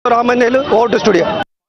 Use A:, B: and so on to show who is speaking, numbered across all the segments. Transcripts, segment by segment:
A: రామన్నేలు vote studio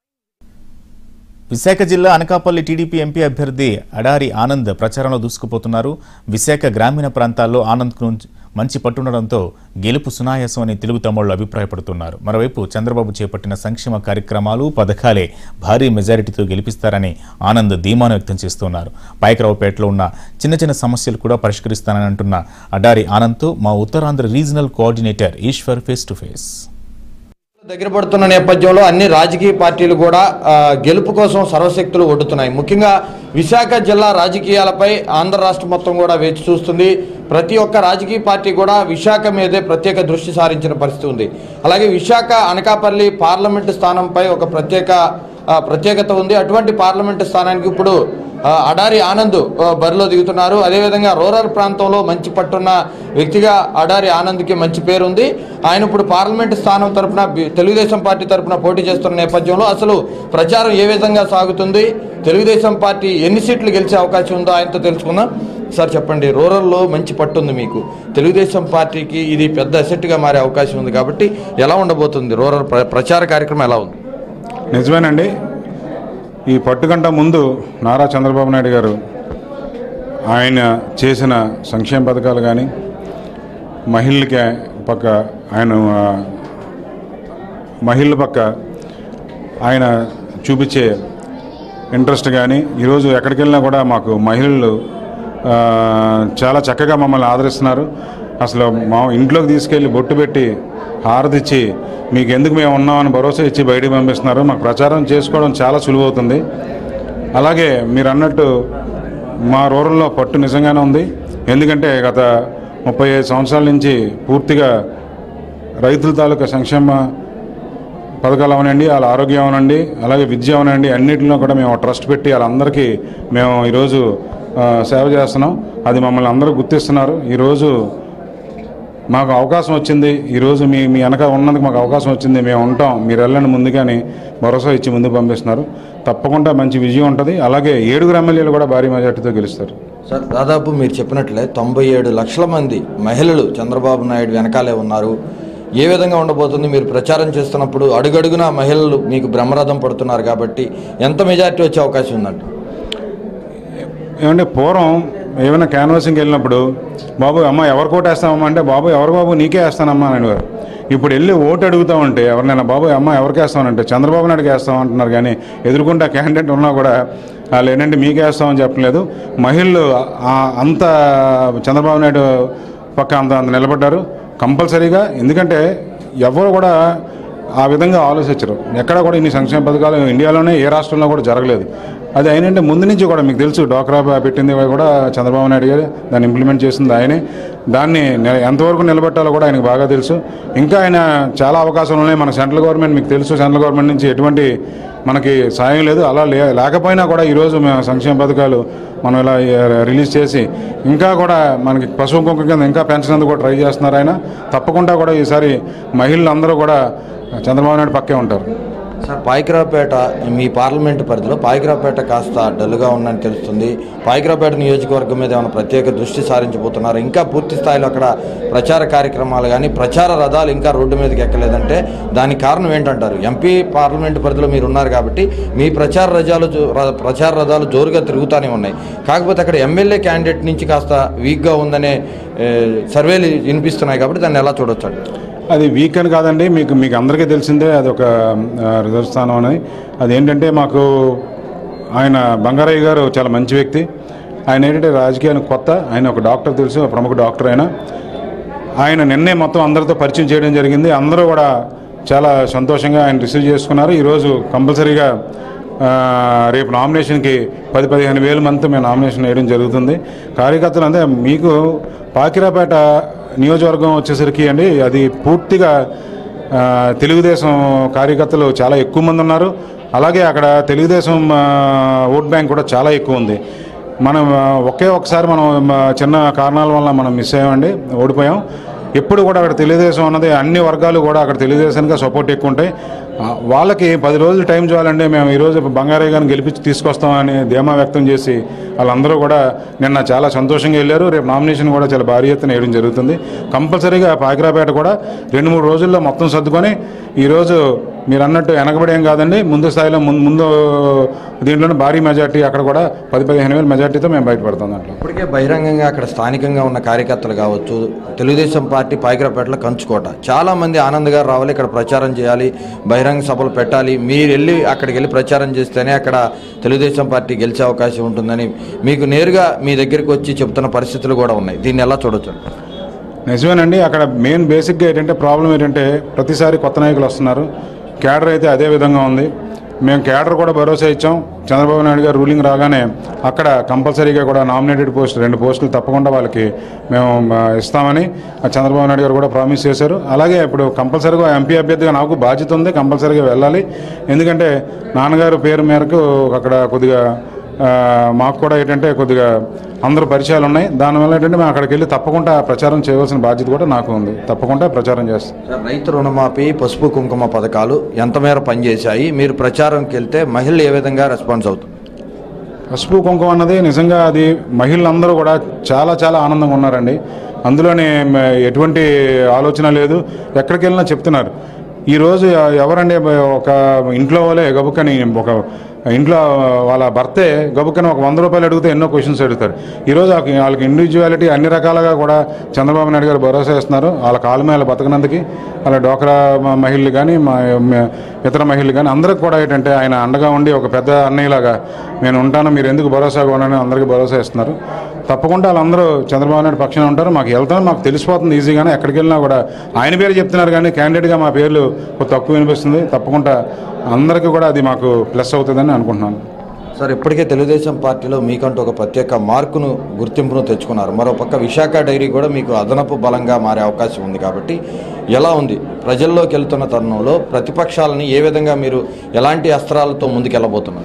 B: Visakha జిల్లా Anakapalli TDP MP అభ్యర్థి అడారి ఆనంద్ ప్రచారంలో దూసుకుపోతున్నారు విశాఖ గ్రామీణ ప్రాంతాల్లో ఆనంద్కు మంచి పట్టుండడంతో గెలుపు సునాయాసం అని తెలుగు తమ్ముళ్లు అభిప్రాయపడుతున్నారు మరోవైపు చంద్రబాబు చేపట్టిన సంక్షేమ కార్యక్రమాలు పథకాలే భారీ మెజారిటీతో గెలిపిస్తారని ఆనంద్ ధీమాను వ్యక్తం చేస్తున్నారు పాయకరావుపేటలో ఉన్న చిన్న చిన్న సమస్యలు కూడా పరిష్కరిస్తానని అంటున్న అడారి ఆనంద్తో మా Uttarandhra regional coordinator Eshwar face to face
C: దగ్గర పడుతున్న నేపథ్యంలో అన్ని రాజకీయ పార్టీలు కూడా ఆ, గెలుపు కోసం సర్వశక్తులు ఒడ్డుతున్నాయి ముఖ్యంగా విశాఖ జిల్లా రాజకీయాలపై ఆంధ్ర రాష్ట్రం మొత్తం కూడా వేచి చూస్తుంది ప్రతి ఒక్క రాజకీయ పార్టీ కూడా విశాఖ మీదే ప్రత్యేక దృష్టి సారించిన పరిస్థితి ఉంది అలాగే విశాఖ అనకాపల్లి పార్లమెంటు స్థానంపై ఒక ప్రత్యేక ఆ, ప్రత్యేకత ఉంది అటువంటి పార్లమెంటు స్థానానికి ఇప్పుడు ఆ, అడారి ఆనంద్ ఆ, బరిలో దిగుతున్నారు అదేవిధంగా రూరల్ ప్రాంతంలో మంచి పట్టున్న వ్యక్తిగా అడారి ఆనంద్కి మంచి పేరు ఉంది ఆయన ఇప్పుడు పార్లమెంట్ స్థానం తరపున బి- తెలుగుదేశం పార్టీ తరపున పోటీ చేస్తున్న నేపథ్యంలో అసలు ప్రచారం ఏ విధంగా సాగుతుంది తెలుగుదేశం పార్టీ ఎన్ని సీట్లు గెలిచే అవకాశం ఉందో ఆయనతో తెలుసుకుందాం సార్ చెప్పండి రూరల్లో మంచి పట్టుంది మీకు తెలుగుదేశం పార్టీకి ఇది పెద్ద అసెట్గా మారే అవకాశం ఉంది కాబట్టి ఎలా ఉండబోతుంది రూరల్ ప్ర- ప్రచార కార్యక్రమం ఎలా ఉంది
D: నిజమేనండి ఈ పట్టుకంట ముందు నారా చంద్రబాబు నాయుడు గారు ఆయన చేసిన సంక్షేమ పథకాలు కానీ మహిళలకి పక్క ఆయన ఆ, మహిళల పక్క ఆయన చూపించే ఇంట్రెస్ట్ కానీ ఈరోజు ఎక్కడికి వెళ్ళినా కూడా మాకు మహిళలు ఆ, చాలా చక్కగా మమ్మల్ని ఆదరిస్తున్నారు అసలు మా ఇంట్లోకి తీసుకెళ్ళి బొట్టు పెట్టి హారతిచ్చి మీకు ఎందుకు మేము ఉన్నామని భరోసా ఇచ్చి బయటికి పంపిస్తున్నారు మాకు ప్రచారం చేసుకోవడం చాలా సులువవుతుంది అలాగే మీరు అన్నట్టు మా రూరల్లో పట్టు నిజంగానే ఉంది ఎందుకంటే గత ముప్పై ఐదు సంవత్సరాల నుంచి పూర్తిగా రైతుల తాలూకా సంక్షేమ పథకాలు అవనండి వాళ్ళ ఆరోగ్యం అవనండి అలాగే విద్య అవనండి అన్నింటిలో కూడా మేము ట్రస్ట్ పెట్టి వాళ్ళందరికీ మేము ఈరోజు ఆ, సేవ చేస్తున్నాం అది మమ్మల్ని అందరూ గుర్తిస్తున్నారు ఈరోజు మాకు అవకాశం వచ్చింది ఈరోజు మీ మీ వెనక ఉన్నందుకు మాకు అవకాశం వచ్చింది మేము ఉంటాం మీరు వెళ్ళండి ముందుగాని భరోసా ఇచ్చి ముందుకు పంపిస్తున్నారు తప్పకుండా మంచి విజయం ఉంటుంది అలాగే ఏడుగురు ఎమ్మెల్యేలు కూడా భారీ మెజార్టీతో గెలుస్తారు
C: సార్ దాదాపు మీరు చెప్పినట్లే తొంభై ఏడు లక్షల మంది మహిళలు చంద్రబాబు నాయుడు వెనకాలే ఉన్నారు ఏ విధంగా ఉండబోతుంది మీరు ప్రచారం చేస్తున్నప్పుడు అడుగడుగునా మహిళలు మీకు బ్రహ్మరథం పడుతున్నారు కాబట్టి ఎంత మెజారిటీ వచ్చే అవకాశం ఉందంట
D: ఏమంటే పూర్వం ఏమైనా క్యాన్వాసింగ్కి వెళ్ళినప్పుడు బాబు అమ్మ ఎవరు కోట్ వేస్తామమ్మా అంటే బాబు ఎవరు బాబు నీకే వేస్తానమ్మా అని అనేవారు ఇప్పుడు వెళ్ళి ఓటు అడుగుతామంటే ఎవరినైనా బాబు అమ్మ ఎవరికి వేస్తామనంటే చంద్రబాబు నాయుడుకి వేస్తాం అంటున్నారు కానీ ఎదుర్కొంటే క్యాండిడేట్ ఉన్నా కూడా వాళ్ళు ఏంటంటే మీకే వేస్తామని చెప్పలేదు మహిళలు ఆ- అంత చంద్రబాబు నాయుడు పక్క అంత అంత నిలబడ్డారు కంపల్సరీగా ఎందుకంటే ఎవరు కూడా ఆ విధంగా ఆలోచించరు ఎక్కడ కూడా ఇన్ని సంక్షేమ పథకాలు ఇండియాలోనే ఏ రాష్ట్రంలో కూడా జరగలేదు అది అయినంటే ముందు నుంచి కూడా మీకు తెలుసు డోక్రా పెట్టింది కూడా చంద్రబాబు నాయుడు గారు దాన్ని ఇంప్లిమెంట్ చేసింది ఆయనే దాన్ని నె- ఎంతవరకు నిలబెట్టాలో కూడా ఆయనకు బాగా తెలుసు ఇంకా ఆయన చాలా అవకాశాలు ఉన్నాయి మన సెంట్రల్ గవర్నమెంట్ మీకు తెలుసు సెంట్రల్ గవర్నమెంట్ నుంచి ఎటువంటి మనకి సాయం లేదు అలా లే లేకపోయినా కూడా ఈరోజు మేము సంక్షేమ పథకాలు మనం ఇలా ఏ- రిలీజ్ చేసి ఇంకా కూడా మనకి పశువు కుంక కింద ఇంకా పెంచినందుకు కూడా ట్రై చేస్తున్నారు ఆయన తప్పకుండా కూడా ఈసారి మహిళలు అందరూ కూడా చంద్రబాబు నాయుడు పక్కే ఉంటారు
C: సార్ పాయకరావుపేట మీ పార్లమెంటు పరిధిలో పాయకరావుపేట కాస్త డల్గా ఉందని తెలుస్తుంది పాయకరావుపేట నియోజకవర్గం మీద ఏమైనా ప్రత్యేక దృష్టి సారించబోతున్నారు ఇంకా పూర్తి స్థాయిలో అక్కడ ప్రచార కార్యక్రమాలు కానీ ప్రచార రథాలు ఇంకా రోడ్డు మీదకి ఎక్కలేదంటే దానికి కారణం ఏంటంటారు ఎంపీ పార్లమెంటు పరిధిలో మీరు ఉన్నారు కాబట్టి మీ ప్రచార రథాలు జో- ర- ప్రచార రథాలు జోరుగా తిరుగుతూనే ఉన్నాయి కాకపోతే అక్కడ ఎమ్మెల్యే క్యాండిడేట్ నుంచి కాస్త వీక్గా ఉందనే ఏ, సర్వేలు వినిపిస్తున్నాయి కాబట్టి దాన్ని ఎలా చూడొచ్చు అండి
D: అది వీక్ అని కాదండి మీకు మీకు అందరికీ తెలిసిందే అది ఒక ఆ, రిజర్వ్ స్థానం అని అదేంటంటే మాకు ఆయన బంగారయ్య గారు చాలా మంచి వ్యక్తి ఆయన ఏంటంటే రాజకీయానికి కొత్త ఆయన ఒక డాక్టర్ తెలుసు ఒక ప్రముఖ డాక్టర్ ఆయన ఆయన నిన్నే మొత్తం అందరితో పరిచయం చేయడం జరిగింది అందరూ కూడా చాలా సంతోషంగా ఆయన రిసీవ్ చేసుకున్నారు ఈరోజు కంపల్సరీగా ఆ, రేపు నామినేషన్కి పది పదిహేను వేల మంది మేము నామినేషన్ వేయడం జరుగుతుంది కార్యకర్తలు అంటే మీకు పాకిరాపేట నియోజకవర్గం వచ్చేసరికి అండి అది పూర్తిగా ఆ, తెలుగుదేశం కార్యకర్తలు చాలా ఎక్కువ మంది ఉన్నారు అలాగే అక్కడ తెలుగుదేశం ఆ, ఓట్ బ్యాంక్ కూడా చాలా ఎక్కువ ఉంది మనం ఆ, ఒకే ఒకసారి మనం ఆ, చిన్న కారణాల వల్ల మనం మిస్ అయ్యామండి ఓడిపోయాం ఎప్పుడు కూడా అక్కడ తెలుగుదేశం అన్నది అన్ని వర్గాలు కూడా అక్కడ తెలుగుదేశానికి సపోర్ట్ ఎక్కువ ఉంటాయి ఆ, వాళ్ళకి పది రోజులు టైం చాలంటే మేము ఈరోజు బంగారయ్య గారిని గెలిపించి తీసుకొస్తామని ధీమా వ్యక్తం చేసి వాళ్ళందరూ కూడా నిన్న చాలా సంతోషంగా వెళ్ళారు రేపు నామినేషన్ కూడా చాలా భారీ ఎత్తున వేయడం జరుగుతుంది కంపల్సరీగా పాకిరాపేట కూడా రెండు మూడు రోజుల్లో మొత్తం సర్దుకొని ఈరోజు మీరు అన్నట్టు వెనకబడి ఏం కాదండి ముందు స్థాయిలో ముందు ముందు దీంట్లోనే భారీ మెజార్టీ అక్కడ కూడా పది పదిహేను వేల మెజార్టీతో మేము బయటపడతాం దాంట్లో
C: ఇప్పటికే బహిరంగంగా అక్కడ స్థానికంగా ఉన్న కార్యకర్తలు కావచ్చు తెలుగుదేశం పార్టీ పాయకరపేటలో కంచుకోట చాలా మంది ఆనంద్ గారు రావాలి ఇక్కడ ప్రచారం చేయాలి బహిరంగ సభలు పెట్టాలి మీరు వెళ్ళి అక్కడికి వెళ్ళి ప్రచారం చేస్తేనే అక్కడ తెలుగుదేశం పార్టీ గెలిచే అవకాశం ఉంటుందని మీకు నేరుగా మీ దగ్గరికి వచ్చి చెప్తున్న పరిస్థితులు కూడా ఉన్నాయి దీన్ని ఎలా చూడొచ్చు
D: నిజమేనండి అక్కడ మెయిన్ బేసిక్గా ఏంటంటే ప్రాబ్లం ఏంటంటే ప్రతిసారి కొత్త నాయకులు వస్తున్నారు క్యాడర్ అయితే అదే విధంగా ఉంది మేము క్యాడర్ కూడా భరోసా ఇచ్చాం చంద్రబాబు నాయుడు గారు రూలింగ్ రాగానే అక్కడ కంపల్సరీగా కూడా నామినేటెడ్ పోస్ట్ రెండు పోస్టులు తప్పకుండా వాళ్ళకి మేము ఆ, ఇస్తామని ఆ చంద్రబాబు నాయుడు గారు కూడా ప్రామిస్ చేశారు అలాగే ఇప్పుడు కంపల్సరీగా ఎంపీ అభ్యర్థిగా నాకు బాధ్యత ఉంది కంపల్సరీగా వెళ్ళాలి ఎందుకంటే నాన్నగారు పేరు మేరకు అక్కడ కొద్దిగా ఆ, మాకు కూడా ఏంటంటే కొద్దిగా అందరూ పరిచయాలు ఉన్నాయి దానివల్ల ఏంటంటే మేము అక్కడికి వెళ్ళి తప్పకుండా ప్రచారం చేయవలసిన బాధ్యత కూడా నాకు ఉంది తప్పకుండా ప్రచారం చేస్తాం
C: సార్ రైతు రుణమాఫీ పసుపు కుంకుమ పథకాలు ఎంత మేర పనిచేశాయి మీరు ప్రచారంకి వెళ్తే మహిళలు ఏ విధంగా రెస్పాన్స్ అవుతుంది
D: పసుపు కుంకుమ అన్నది నిజంగా అది మహిళలందరూ కూడా చాలా చాలా ఆనందంగా ఉన్నారండి అందులోనే మ- ఎటువంటి ఆలోచన లేదు ఎక్కడికి వెళ్ళినా చెప్తున్నారు ఈరోజు ఎ- ఎవరండి ఒక ఇంట్లో వాళ్ళే గబుక్కని ఒక ఇంట్లో వాళ్ళ భర్తే గబుక్కని ఒక వంద రూపాయలు అడిగితే ఎన్నో క్వశ్చన్స్ అడుగుతారు ఈరోజు వాళ్ళకి వాళ్ళకి ఇండివిజువాలిటీ అన్ని రకాలుగా కూడా చంద్రబాబు నాయుడు గారు భరోసా ఇస్తున్నారు వాళ్ళ కాళ్ళ మీద బతకనందుకు వాళ్ళ డోక్రా మ- మహిళలు కానీ మా మ- ఇతర మహిళలు కానీ అందరికి కూడా ఏంటంటే ఆయన అండగా ఉండి ఒక పెద్ద అన్నయ్యలాగా నేను ఉంటాను మీరు ఎందుకు భరోసాగా ఉన్నాను అందరికీ భరోసా ఇస్తున్నారు తప్పకుండా వాళ్ళందరూ చంద్రబాబు నాయుడు పక్షాన ఉంటారు మాకు వెళ్తాను మాకు తెలిసిపోతుంది ఈజీగానే ఎక్కడికి వెళ్ళినా కూడా ఆయన పేరు చెప్తున్నారు కానీ క్యాండిడేట్గా మా పేర్లు కొంచెం తక్కువ వినిపిస్తుంది తప్పకుండా అందరికీ కూడా అది మాకు ప్లస్ అవుతుందని అనుకుంటున్నాను
C: సార్ ఇప్పటికే తెలుగుదేశం పార్టీలో మీకంటూ ఒక ప్రత్యేక మార్కును గుర్తింపును తెచ్చుకున్నారు మరో పక్క విశాఖ డైరీ కూడా మీకు అదనపు బలంగా మారే అవకాశం ఉంది కాబట్టి ఎలా ఉంది ప్రజల్లోకి వెళ్తున్న తరుణంలో ప్రతిపక్షాలని ఏ విధంగా మీరు ఎలాంటి అస్త్రాలతో ముందుకెళ్ళబోతున్నారు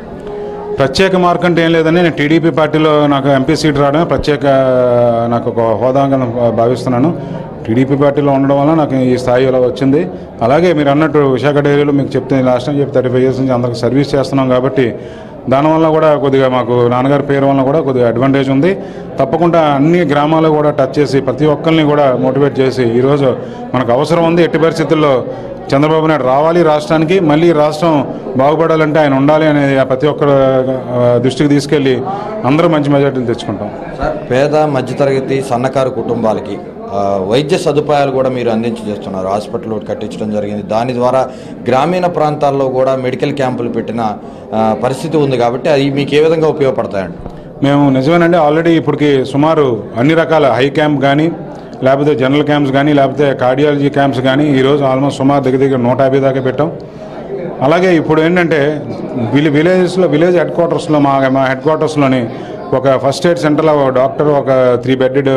D: ప్రత్యేక మార్క్ అంటే ఏం లేదని నేను టీడీపీ పార్టీలో నాకు ఎంపీ సీట్ రావడమే ప్రత్యేక నాకు ఒక హోదాగా భావిస్తున్నాను టీడీపీ పార్టీలో ఉండడం వల్ల నాకు ఈ స్థాయి ఇలా వచ్చింది అలాగే మీరు అన్నట్టు విశాఖ డైరీలో మీకు చెప్తే లాస్ట్ టైం చెప్పి థర్టీ ఫైవ్ ఇయర్స్ నుంచి అందరికి సర్వీస్ చేస్తున్నాం కాబట్టి దానివల్ల కూడా కొద్దిగా మాకు నాన్నగారి పేరు వల్ల కూడా కొద్దిగా అడ్వాంటేజ్ ఉంది తప్పకుండా అన్ని గ్రామాలు కూడా టచ్ చేసి ప్రతి ఒక్కరిని కూడా మోటివేట్ చేసి ఈరోజు మనకు అవసరం ఉంది ఎట్టి పరిస్థితుల్లో చంద్రబాబు నాయుడు రావాలి రాష్ట్రానికి మళ్ళీ రాష్ట్రం బాగుపడాలంటే ఆయన ఉండాలి అనేది ఆ ప్రతి ఒక్కరు ఆ, దృష్టికి తీసుకెళ్ళి అందరూ మంచి మెజార్టీలు తెచ్చుకుంటాం
C: సార్ పేద మధ్యతరగతి సన్నకారు కుటుంబాలకి ఆ, వైద్య సదుపాయాలు కూడా మీరు అందించి చేస్తున్నారు హాస్పిటల్ ఒకటి కట్టించడం జరిగింది దాని ద్వారా గ్రామీణ ప్రాంతాల్లో కూడా మెడికల్ క్యాంపులు పెట్టిన ఆ, పరిస్థితి ఉంది కాబట్టి అవి మీకు ఏ విధంగా ఉపయోగపడతాయండి
D: మేము నిజమేనండి ఆల్రెడీ ఇప్పటికి సుమారు అన్ని రకాల హై క్యాంప్ కానీ లేకపోతే జనరల్ క్యాంప్స్ కానీ లేకపోతే కార్డియాలజీ క్యాంప్స్ కానీ ఈరోజు ఆల్మోస్ట్ సుమారు దగ్గర దగ్గర నూట యాభై దాకా పెట్టాం అలాగే ఇప్పుడు ఏంటంటే విలే విలేజెస్లో విలేజ్ హెడ్ క్వార్టర్స్లో మా మా హెడ్ క్వార్టర్స్లోని ఒక ఫస్ట్ ఎయిడ్ సెంటర్లో ఒక డాక్టర్ ఒక three bedded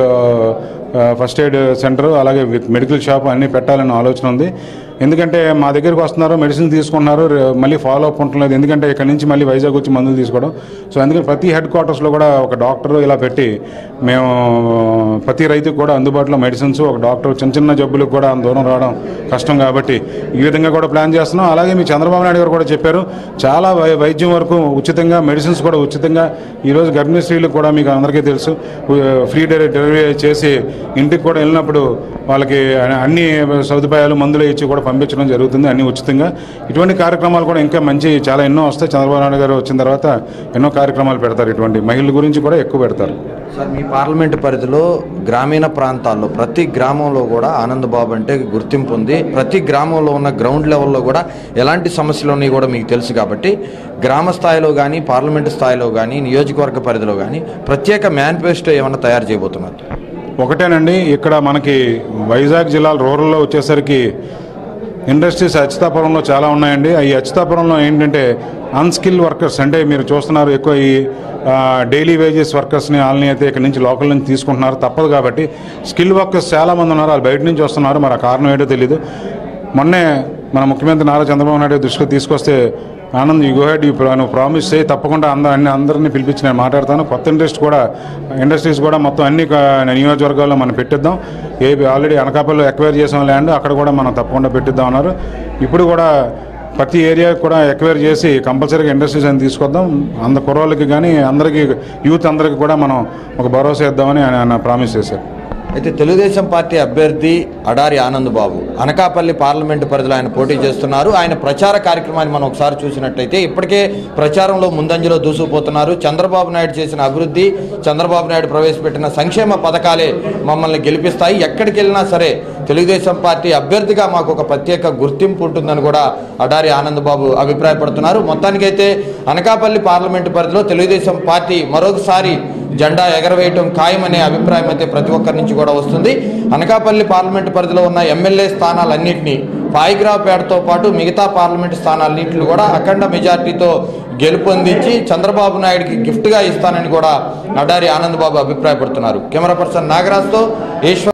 D: first aid centre అలాగే విత్ మెడికల్ షాప్ అన్నీ పెట్టాలని ఆలోచన ఉంది ఎందుకంటే మా దగ్గరికి వస్తున్నారు మెడిసిన్ తీసుకుంటున్నారు రే- మళ్ళీ ఫాలో అప్ ఉండలేదు ఎందుకంటే ఇక్కడ నుంచి మళ్ళీ వైజాగ్ వచ్చి మందులు తీసుకోవడం సో అందుకని ప్రతి హెడ్ క్వార్టర్స్లో కూడా ఒక డాక్టర్ ఇలా పెట్టి మేము ప్రతి రైతుకు కూడా అందుబాటులో మెడిసిన్స్ ఒక డాక్టర్ చిన్న చిన్న జబ్బులకు కూడా అంత దూరం రావడం కష్టం కాబట్టి ఈ విధంగా కూడా ప్లాన్ చేస్తున్నాం అలాగే మీ చంద్రబాబు నాయుడు గారు కూడా చెప్పారు చాలా వై- వైద్యం వరకు ఉచితంగా మెడిసిన్స్ కూడా ఉచితంగా ఈరోజు గర్భిణీ స్త్రీలకు కూడా మీకు అందరికీ తెలుసు ఉ- ఫ్రీ డెలి- డెలివరీ చేసి ఇంటికి కూడా వెళ్ళినప్పుడు వాళ్ళకి అన్ని సదుపాయాలు మందులు ఇచ్చి కూడా పంపించడం జరుగుతుంది అన్ని ఉచితంగా ఇటువంటి కార్యక్రమాలు కూడా ఇంకా మంచి చాలా ఎన్నో వస్తాయి చంద్రబాబు నాయుడు గారు వచ్చిన తర్వాత ఎన్నో కార్యక్రమాలు పెడతారు ఇటువంటి మహిళల గురించి కూడా ఎక్కువ పెడతారు
C: సార్ మీ పార్లమెంటు పరిధిలో గ్రామీణ ప్రాంతాల్లో ప్రతి గ్రామంలో కూడా ఆనంద్ బాబు అంటే గుర్తింపు ఉంది ప్రతి గ్రామంలో ఉన్న గ్రౌండ్ లెవెల్లో కూడా ఎలాంటి సమస్యలు ఉన్నాయి కూడా మీకు తెలుసు కాబట్టి గ్రామ స్థాయిలో కానీ పార్లమెంటు స్థాయిలో కానీ నియోజకవర్గ పరిధిలో కానీ ప్రత్యేక మేనిఫెస్టో ఏమైనా తయారు చేయబోతున్నారు
D: ఒకటేనండి ఇక్కడ మనకి వైజాగ్ జిల్లా రూరల్లో వచ్చేసరికి ఇండస్ట్రీస్ అచ్యుతాపురంలో చాలా ఉన్నాయండి ఈ అచ్యుతాపురంలో ఏంటంటే అన్స్కిల్ వర్కర్స్ అంటే మీరు చూస్తున్నారు ఎక్కువ ఈ డైలీ వేజెస్ వర్కర్స్ని వాళ్ళని అయితే ఇక్కడ నుంచి లోకల్ నుంచి తీసుకుంటున్నారు తప్పదు కాబట్టి స్కిల్ వర్కర్స్ చాలామంది ఉన్నారు వాళ్ళు బయట నుంచి వస్తున్నారు మరి ఆ కారణం ఏంటో తెలియదు మొన్నే మన ముఖ్యమంత్రి నారా చంద్రబాబు నాయుడు దృష్టికి తీసుకొస్తే Anand you go ahead you నువ్వు ప్రామిస్ చేయి తప్పకుండా అందరూ అన్ని అందరినీ పిలిపించి నేను మాట్లాడతాను కొత్త ఇండస్ట్రీ కూడా ఇండస్ట్రీస్ కూడా మొత్తం అన్ని క- నియోజకవర్గాల్లో మనం పెట్టిద్దాం ఏ ఆల్రెడీ అనకాపల్లిలో ఎక్వైర్ చేసాం ల్యాండ్ అక్కడ కూడా మనం తప్పకుండా పెట్టిద్దాం అన్నారు ఇప్పుడు కూడా ప్రతి ఏరియా కూడా ఎక్వైర్ చేసి కంపల్సరీగా ఇండస్ట్రీస్ అని తీసుకొద్దాం అంద కుర్రోళ్ళకి కానీ అందరికీ యూత్ అందరికీ కూడా మనం ఒక భరోసా ఇద్దామని ఆయన ఆయన ప్రామిస్ చేశారు
C: అయితే తెలుగుదేశం పార్టీ అభ్యర్థి అడారి ఆనంద్ బాబు అనకాపల్లి పార్లమెంటు పరిధిలో ఆయన పోటీ చేస్తున్నారు ఆయన ప్రచార కార్యక్రమాన్ని మనం ఒకసారి చూసినట్లయితే ఇప్పటికే ప్రచారంలో ముందంజలో దూసుకుపోతున్నారు చంద్రబాబు నాయుడు చేసిన అభివృద్ధి చంద్రబాబు నాయుడు ప్రవేశపెట్టిన సంక్షేమ పథకాలే మమ్మల్ని గెలిపిస్తాయి ఎక్కడికి వెళ్ళినా సరే తెలుగుదేశం పార్టీ అభ్యర్థిగా మాకు ఒక ప్రత్యేక గుర్తింపు ఉంటుందని కూడా అడారి ఆనంద్ బాబు అభిప్రాయపడుతున్నారు మొత్తానికైతే అనకాపల్లి పార్లమెంటు పరిధిలో తెలుగుదేశం పార్టీ మరొకసారి జెండా ఎగరవేయటం ఖాయమనే అభిప్రాయం అయితే ప్రతి ఒక్కరి నుంచి కూడా వస్తుంది అనకాపల్లి పార్లమెంటు పరిధిలో ఉన్న ఎమ్మెల్యే స్థానాలన్నింటినీ పాయిగ్రాపేటతో పాటు మిగతా పార్లమెంటు స్థానాలన్నింటిని కూడా అఖండ మెజార్టీతో గెలుపొందించి చంద్రబాబు నాయుడికి గిఫ్ట్గా ఇస్తానని కూడా నడారి ఆనంద్ బాబు అభిప్రాయపడుతున్నారు కెమెరా పర్సన్ నాగరాజ్తో ఈశ్వర్